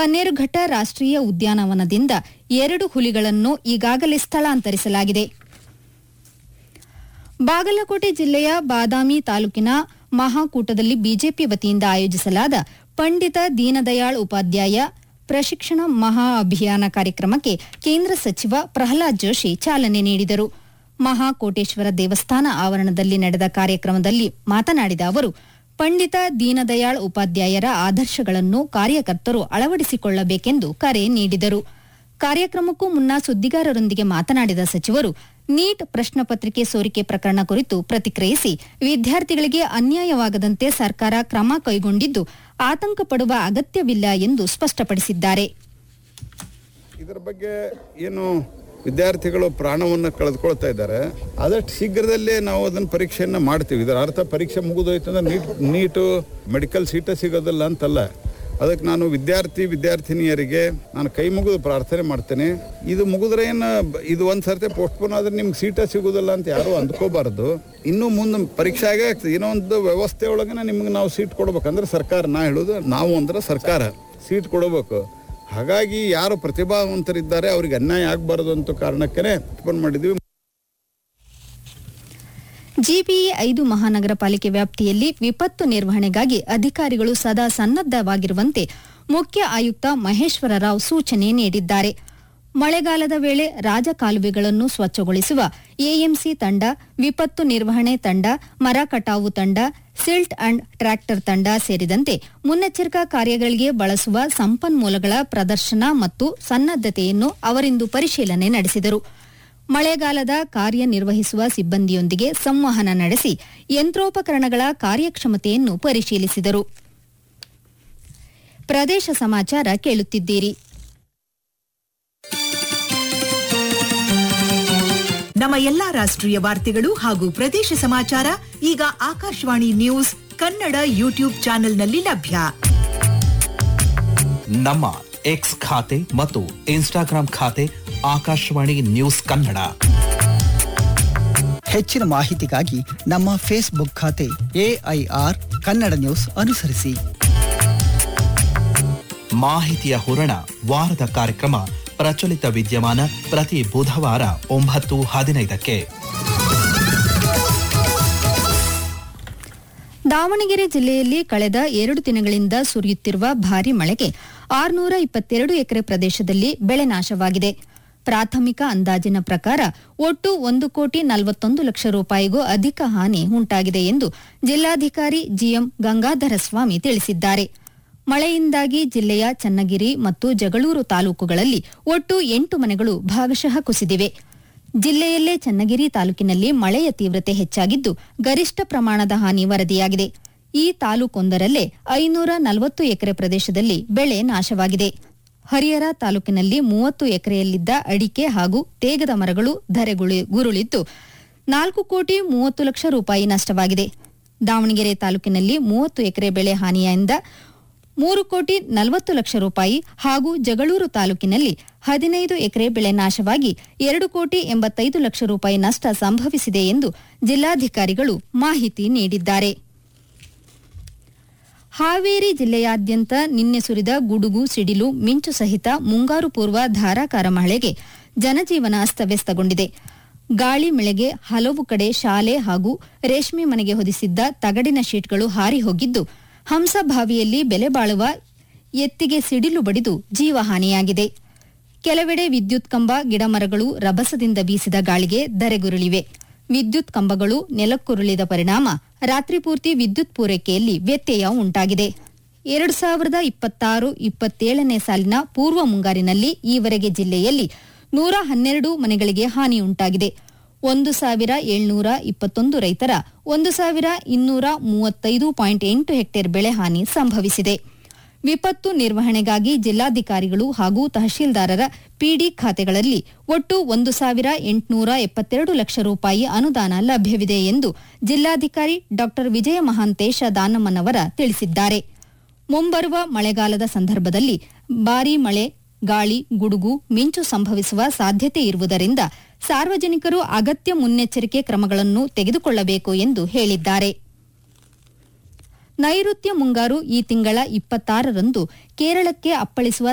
ಕನ್ನೇರುಘಟ್ಟ ರಾಷ್ಟ್ರೀಯ ಉದ್ಯಾನವನದಿಂದ ಎರಡು ಹುಲಿಗಳನ್ನು ಈಗಾಗಲೇ ಸ್ಥಳಾಂತರಿಸಲಾಗಿದೆ ಬಾಗಲಕೋಟೆ ಜಿಲ್ಲೆಯ ಬಾದಾಮಿ ತಾಲೂಕಿನ ಮಹಾಕೂಟದಲ್ಲಿ ಬಿಜೆಪಿ ವತಿಯಿಂದ ಆಯೋಜಿಸಲಾದ ಪಂಡಿತ ದೀನದಯಾಳ್ ಉಪಾಧ್ಯಾಯ ಪ್ರಶಿಕ್ಷಣ ಮಹಾ ಅಭಿಯಾನ ಕಾರ್ಯಕ್ರಮಕ್ಕೆ ಕೇಂದ್ರ ಸಚಿವ ಪ್ರಹ್ಲಾದ್ ಜೋಶಿ ಚಾಲನೆ ನೀಡಿದರು ಮಹಾಕೋಟೇಶ್ವರ ದೇವಸ್ಥಾನ ಆವರಣದಲ್ಲಿ ನಡೆದ ಕಾರ್ಯಕ್ರಮದಲ್ಲಿ ಮಾತನಾಡಿದ ಅವರು ಪಂಡಿತ ದೀನದಯಾಳ್ ಉಪಾಧ್ಯಾಯರ ಆದರ್ಶಗಳನ್ನು ಕಾರ್ಯಕರ್ತರು ಅಳವಡಿಸಿಕೊಳ್ಳಬೇಕೆಂದು ಕರೆ ನೀಡಿದರು ಕಾರ್ಯಕ್ರಮಕ್ಕೂ ಮುನ್ನ ಸುದ್ದಿಗಾರರೊಂದಿಗೆ ಮಾತನಾಡಿದ ಸಚಿವರು ನೀಟ್ ಪ್ರಶ್ನೆ ಪತ್ರಿಕೆ ಸೋರಿಕೆ ಪ್ರಕರಣ ಕುರಿತು ಪ್ರತಿಕ್ರಿಯಿಸಿ ವಿದ್ಯಾರ್ಥಿಗಳಿಗೆ ಅನ್ಯಾಯವಾಗದಂತೆ ಸರ್ಕಾರ ಕ್ರಮ ಕೈಗೊಂಡಿದ್ದು ಆತಂಕ ಪಡುವ ಅಗತ್ಯವಿಲ್ಲ ಎಂದು ಸ್ಪಷ್ಟಪಡಿಸಿದ್ದಾರೆ ಇದರ ಬಗ್ಗೆ ಏನು ವಿದ್ಯಾರ್ಥಿಗಳು ಪ್ರಾಣವನ್ನು ಕಳೆದುಕೊಳ್ತಾ ಇದ್ದಾರೆ ಆದಷ್ಟು ಶೀಘ್ರದಲ್ಲೇ ನಾವು ಅದನ್ನು ಪರೀಕ್ಷೆಯನ್ನು ಮಾಡ್ತೀವಿ ಇದರ ಅರ್ಥ ಪರೀಕ್ಷೆ ಮುಗಿದೋಯ್ತು ಅಂದ್ರೆ ನೀಟ್ ನೀಟು ಮೆಡಿಕಲ್ ಸೀಟ ಸಿಗೋದಿಲ್ಲ ಅಂತಲ್ಲ ಅದಕ್ಕೆ ನಾನು ವಿದ್ಯಾರ್ಥಿ ವಿದ್ಯಾರ್ಥಿನಿಯರಿಗೆ ನಾನು ಕೈ ಮುಗಿದು ಪ್ರಾರ್ಥನೆ ಮಾಡ್ತೇನೆ ಇದು ಮುಗಿದ್ರೆ ಏನು ಇದು ಒಂದು ಸರ್ತಿ ಪೋಸ್ಟ್ಪೋನ್ ಆದ್ರೆ ನಿಮ್ಗೆ ಸೀಟ ಸಿಗೋದಿಲ್ಲ ಅಂತ ಯಾರು ಅಂದ್ಕೋಬಾರ್ದು ಇನ್ನು ಮುಂದೆ ಪರೀಕ್ಷೆ ಆಗೇ ಆಗ್ತದೆ ಏನೋ ಒಂದು ವ್ಯವಸ್ಥೆ ಒಳಗೆ ನಿಮ್ಗೆ ನಾವು ಸೀಟ್ ಕೊಡ್ಬೇಕಂದ್ರೆ ಸರ್ಕಾರ ನಾ ಹೇಳೋದು ನಾವು ಅಂದ್ರೆ ಸರ್ಕಾರ ಸೀಟ್ ಕೊಡಬೇಕು ಹಾಗಾಗಿ ಯಾರು ಪ್ರತಿಭಾವಂತರಿದ್ದಾರೆ ಅವ್ರಿಗೆ ಅನ್ಯಾಯ ಆಗಬಾರದು ಅಂತ ಕಾರಣಕ್ಕೆ ಓಪನ್ ಮಾಡಿದ್ವಿ ಜಿಬಿಇ ಐದು ಮಹಾನಗರ ಪಾಲಿಕೆ ವ್ಯಾಪ್ತಿಯಲ್ಲಿ ವಿಪತ್ತು ನಿರ್ವಹಣೆಗಾಗಿ ಅಧಿಕಾರಿಗಳು ಸದಾ ಸನ್ನದ್ದವಾಗಿರುವಂತೆ ಮುಖ್ಯ ಆಯುಕ್ತ ಮಹೇಶ್ವರ ರಾವ್ ಸೂಚನೆ ನೀಡಿದ್ದಾರೆ ಮಳೆಗಾಲದ ವೇಳೆ ರಾಜಕಾಲುವೆಗಳನ್ನು ಸ್ವಚ್ಛಗೊಳಿಸುವ ಎಎಂಸಿ ತಂಡ ವಿಪತ್ತು ನಿರ್ವಹಣೆ ತಂಡ ಮರ ಕಟಾವು ತಂಡ ಸಿಲ್ಟ್ ಅಂಡ್ ಟ್ರ್ಯಾಕ್ಟರ್ ತಂಡ ಸೇರಿದಂತೆ ಮುನ್ನೆಚ್ಚರಿಕಾ ಕಾರ್ಯಗಳಿಗೆ ಬಳಸುವ ಸಂಪನ್ಮೂಲಗಳ ಪ್ರದರ್ಶನ ಮತ್ತು ಸನ್ನದ್ದತೆಯನ್ನು ಅವರಿಂದು ಪರಿಶೀಲನೆ ನಡೆಸಿದರು ಮಳೆಗಾಲದ ಕಾರ್ಯನಿರ್ವಹಿಸುವ ಸಿಬ್ಬಂದಿಯೊಂದಿಗೆ ಸಂವಹನ ನಡೆಸಿ ಯಂತ್ರೋಪಕರಣಗಳ ಕಾರ್ಯಕ್ಷಮತೆಯನ್ನು ಪರಿಶೀಲಿಸಿದರು ಪ್ರದೇಶ ಸಮಾಚಾರ ಕೇಳುತ್ತಿದ್ದೀರಿ ನಮ್ಮ ಎಲ್ಲಾ ರಾಷ್ಟ್ರೀಯ ವಾರ್ತೆಗಳು ಹಾಗೂ ಪ್ರದೇಶ ಸಮಾಚಾರ ಈಗ ಆಕಾಶವಾಣಿ ನ್ಯೂಸ್ ಕನ್ನಡ ಯೂಟ್ಯೂಬ್ ಚಾನೆಲ್ನಲ್ಲಿ ಲಭ್ಯ ನಮ್ಮ ಎಕ್ಸ್ ಖಾತೆ ಮತ್ತು ಇನ್ಸ್ಟಾಗ್ರಾಂ ಖಾತೆ ಆಕಾಶವಾಣಿ ನ್ಯೂಸ್ ಕನ್ನಡ ಹೆಚ್ಚಿನ ಮಾಹಿತಿಗಾಗಿ ನಮ್ಮ ಫೇಸ್ಬುಕ್ ಖಾತೆ ಎಐಆರ್ ಕನ್ನಡ ನ್ಯೂಸ್ ಅನುಸರಿಸಿ ಮಾಹಿತಿಯ ಹೂರಣ ವಾರದ ಕಾರ್ಯಕ್ರಮ ಪ್ರಚಲಿತ ವಿದ್ಯಮಾನ ಪ್ರತಿ ಬುಧವಾರ ಒಂಬತ್ತು ಹದಿನೈದಕ್ಕೆ ದಾವಣಗೆರೆ ಜಿಲ್ಲೆಯಲ್ಲಿ ಕಳೆದ ಎರಡು ದಿನಗಳಿಂದ ಸುರಿಯುತ್ತಿರುವ ಭಾರೀ ಮಳೆಗೆ ಆರುನೂರ ಇಪ್ಪತ್ತೆರಡು ಎಕರೆ ಪ್ರದೇಶದಲ್ಲಿ ಬೆಳೆ ನಾಶವಾಗಿದೆ ಪ್ರಾಥಮಿಕ ಅಂದಾಜಿನ ಪ್ರಕಾರ ಒಟ್ಟು ಒಂದು ಕೋಟಿ ನಲವತ್ತೊಂದು ಲಕ್ಷ ರೂಪಾಯಿಗೂ ಅಧಿಕ ಹಾನಿ ಉಂಟಾಗಿದೆ ಎಂದು ಜಿಲ್ಲಾಧಿಕಾರಿ ಜಿಎಂ ಗಂಗಾಧರ ಸ್ವಾಮಿ ತಿಳಿಸಿದ್ದಾರೆ ಮಳೆಯಿಂದಾಗಿ ಜಿಲ್ಲೆಯ ಚನ್ನಗಿರಿ ಮತ್ತು ಜಗಳೂರು ತಾಲೂಕುಗಳಲ್ಲಿ ಒಟ್ಟು ಎಂಟು ಮನೆಗಳು ಭಾಗಶಃ ಕುಸಿದಿವೆ ಜಿಲ್ಲೆಯಲ್ಲೇ ಚನ್ನಗಿರಿ ತಾಲೂಕಿನಲ್ಲಿ ಮಳೆಯ ತೀವ್ರತೆ ಹೆಚ್ಚಾಗಿದ್ದು ಗರಿಷ್ಠ ಪ್ರಮಾಣದ ಹಾನಿ ವರದಿಯಾಗಿದೆ ಈ ತಾಲೂಕೊಂದರಲ್ಲೇ ಐನೂರ ನಲವತ್ತು ಎಕರೆ ಪ್ರದೇಶದಲ್ಲಿ ಬೆಳೆ ನಾಶವಾಗಿದೆ ಹರಿಹರ ತಾಲೂಕಿನಲ್ಲಿ ಮೂವತ್ತು ಎಕರೆಯಲ್ಲಿದ್ದ ಅಡಿಕೆ ಹಾಗೂ ತೇಗದ ಮರಗಳು ಧರೆಗುಳಿ ಗುರುಳಿದ್ದು ನಾಲ್ಕು ಕೋಟಿ ಮೂವತ್ತು ಲಕ್ಷ ರೂಪಾಯಿ ನಷ್ಟವಾಗಿದೆ ದಾವಣಗೆರೆ ತಾಲೂಕಿನಲ್ಲಿ ಮೂವತ್ತು ಎಕರೆ ಬೆಳೆ ಹಾನಿಯಿಂದ ಮೂರು ಕೋಟಿ ನಲವತ್ತು ಲಕ್ಷ ರೂಪಾಯಿ ಹಾಗೂ ಜಗಳೂರು ತಾಲೂಕಿನಲ್ಲಿ ಹದಿನೈದು ಎಕರೆ ಬೆಳೆ ನಾಶವಾಗಿ ಎರಡು ಕೋಟಿ ಎಂಬತ್ತೈದು ಲಕ್ಷ ರೂಪಾಯಿ ನಷ್ಟ ಸಂಭವಿಸಿದೆ ಎಂದು ಜಿಲ್ಲಾಧಿಕಾರಿಗಳು ಮಾಹಿತಿ ನೀಡಿದ್ದಾರೆ ಹಾವೇರಿ ಜಿಲ್ಲೆಯಾದ್ಯಂತ ನಿನ್ನೆ ಸುರಿದ ಗುಡುಗು ಸಿಡಿಲು ಮಿಂಚು ಸಹಿತ ಮುಂಗಾರು ಪೂರ್ವ ಧಾರಾಕಾರ ಮಳೆಗೆ ಜನಜೀವನ ಅಸ್ತವ್ಯಸ್ತಗೊಂಡಿದೆ ಗಾಳಿ ಮಳೆಗೆ ಹಲವು ಕಡೆ ಶಾಲೆ ಹಾಗೂ ರೇಷ್ಮೆ ಮನೆಗೆ ಹೊದಿಸಿದ್ದ ತಗಡಿನ ಶೀಟ್ಗಳು ಹಾರಿ ಹೋಗಿದ್ದು ಹಂಸಭಾವಿಯಲ್ಲಿ ಬೆಲೆ ಬಾಳುವ ಎತ್ತಿಗೆ ಸಿಡಿಲು ಬಡಿದು ಜೀವಹಾನಿಯಾಗಿದೆ ಕೆಲವೆಡೆ ವಿದ್ಯುತ್ ಕಂಬ ಗಿಡಮರಗಳು ರಭಸದಿಂದ ಬೀಸಿದ ಗಾಳಿಗೆ ಧರೆಗುರುಳಿವೆ ವಿದ್ಯುತ್ ಕಂಬಗಳು ನೆಲಕ್ಕುರುಳಿದ ಪರಿಣಾಮ ರಾತ್ರಿ ಪೂರ್ತಿ ವಿದ್ಯುತ್ ಪೂರೈಕೆಯಲ್ಲಿ ವ್ಯತ್ಯಯ ಉಂಟಾಗಿದೆ ಎರಡು ಸಾವಿರದ ಇಪ್ಪತ್ತಾರು ಇಪ್ಪತ್ತೇಳನೇ ಸಾಲಿನ ಪೂರ್ವ ಮುಂಗಾರಿನಲ್ಲಿ ಈವರೆಗೆ ಜಿಲ್ಲೆಯಲ್ಲಿ ನೂರ ಹನ್ನೆರಡು ಮನೆಗಳಿಗೆ ಹಾನಿಯುಂಟಾಗಿದೆ ಒಂದು ಸಾವಿರ ಏಳ್ನೂರ ಇಪ್ಪತ್ತೊಂದು ರೈತರ ಒಂದು ಸಾವಿರ ಇನ್ನೂರ ಮೂವತ್ತೈದು ಪಾಯಿಂಟ್ ಎಂಟು ಹೆಕ್ಟೇರ್ ಬೆಳೆ ಹಾನಿ ಸಂಭವಿಸಿದೆ ವಿಪತ್ತು ನಿರ್ವಹಣೆಗಾಗಿ ಜಿಲ್ಲಾಧಿಕಾರಿಗಳು ಹಾಗೂ ತಹಶೀಲ್ದಾರರ ಪಿಡಿ ಖಾತೆಗಳಲ್ಲಿ ಒಟ್ಟು ಒಂದು ಸಾವಿರ ಎಂಟುನೂರ ಎಪ್ಪತ್ತೆರಡು ಲಕ್ಷ ರೂಪಾಯಿ ಅನುದಾನ ಲಭ್ಯವಿದೆ ಎಂದು ಜಿಲ್ಲಾಧಿಕಾರಿ ಡಾ ವಿಜಯ ಮಹಾಂತೇಶ ದಾನಮ್ಮನವರ ತಿಳಿಸಿದ್ದಾರೆ ಮುಂಬರುವ ಮಳೆಗಾಲದ ಸಂದರ್ಭದಲ್ಲಿ ಭಾರೀ ಮಳೆ ಗಾಳಿ ಗುಡುಗು ಮಿಂಚು ಸಂಭವಿಸುವ ಸಾಧ್ಯತೆ ಇರುವುದರಿಂದ ಸಾರ್ವಜನಿಕರು ಅಗತ್ಯ ಮುನ್ನೆಚ್ಚರಿಕೆ ಕ್ರಮಗಳನ್ನು ತೆಗೆದುಕೊಳ್ಳಬೇಕು ಎಂದು ಹೇಳಿದ್ದಾರೆ ನೈಋತ್ಯ ಮುಂಗಾರು ಈ ತಿಂಗಳ ಇಪ್ಪತ್ತಾರರಂದು ಕೇರಳಕ್ಕೆ ಅಪ್ಪಳಿಸುವ